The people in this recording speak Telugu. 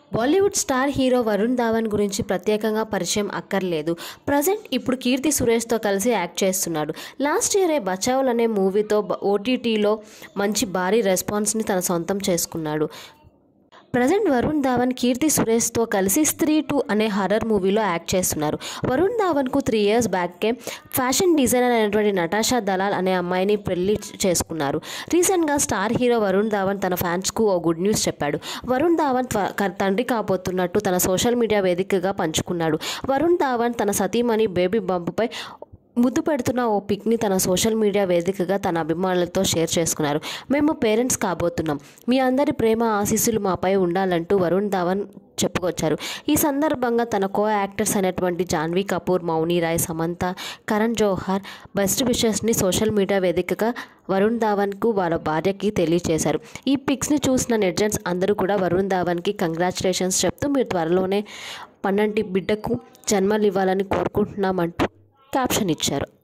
బాలీవుడ్ స్టార్ హీరో వరుణ్ ధావన్ గురించి ప్రత్యేకంగా పరిచయం అక్కర్లేదు ప్రజెంట్ ఇప్పుడు కీర్తి సురేష్తో కలిసి యాక్ట్ చేస్తున్నాడు లాస్ట్ ఇయరే బచావుల్ అనే మూవీతో ఓటీటీలో మంచి భారీ రెస్పాన్స్ని తన సొంతం చేసుకున్నాడు ప్రజెంట్ వరుణ్ ధావన్ కీర్తి సురేష్తో కలిసి స్త్రీ టూ అనే హర్రర్ మూవీలో యాక్ట్ చేస్తున్నారు వరుణ్ ధావన్కు త్రీ ఇయర్స్ బ్యాక్కే ఫ్యాషన్ డిజైనర్ అయినటువంటి నటాషా దలాల్ అనే అమ్మాయిని పెళ్లి చేసుకున్నారు రీసెంట్గా స్టార్ హీరో వరుణ్ ధావన్ తన ఫ్యాన్స్కు ఓ గుడ్ న్యూస్ చెప్పాడు వరుణ్ ధావన్ త్వ- క- తండ్రి కాబోతున్నట్టు తన సోషల్ మీడియా వేదికగా పంచుకున్నాడు వరుణ్ ధావన్ తన సతీమణి బేబీ బంపుపై ముద్దు పెడుతున్న ఓ పిక్ని తన సోషల్ మీడియా వేదికగా తన అభిమానులతో షేర్ చేసుకున్నారు మేము పేరెంట్స్ కాబోతున్నాం మీ అందరి ప్రేమ ఆశీస్సులు మాపై ఉండాలంటూ వరుణ్ ధావన్ చెప్పుకొచ్చారు ఈ సందర్భంగా తన కో యాక్టర్స్ అయినటువంటి జాన్వీ కపూర్ మౌని రాయ్ సమంత కరణ్ జోహార్ బెస్ట్ విషెస్ని సోషల్ మీడియా వేదికగా వరుణ్ ధావన్కు వాళ్ళ భార్యకి తెలియజేశారు ఈ పిక్స్ని చూసిన నెటిజన్స్ అందరూ కూడా వరుణ్ ధావన్కి కంగ్రాచులేషన్స్ చెప్తూ మీరు త్వరలోనే పన్నంటి బిడ్డకు జన్మలివ్వాలని కోరుకుంటున్నామంటూ క్యాప్షన్ ఇచ్చారు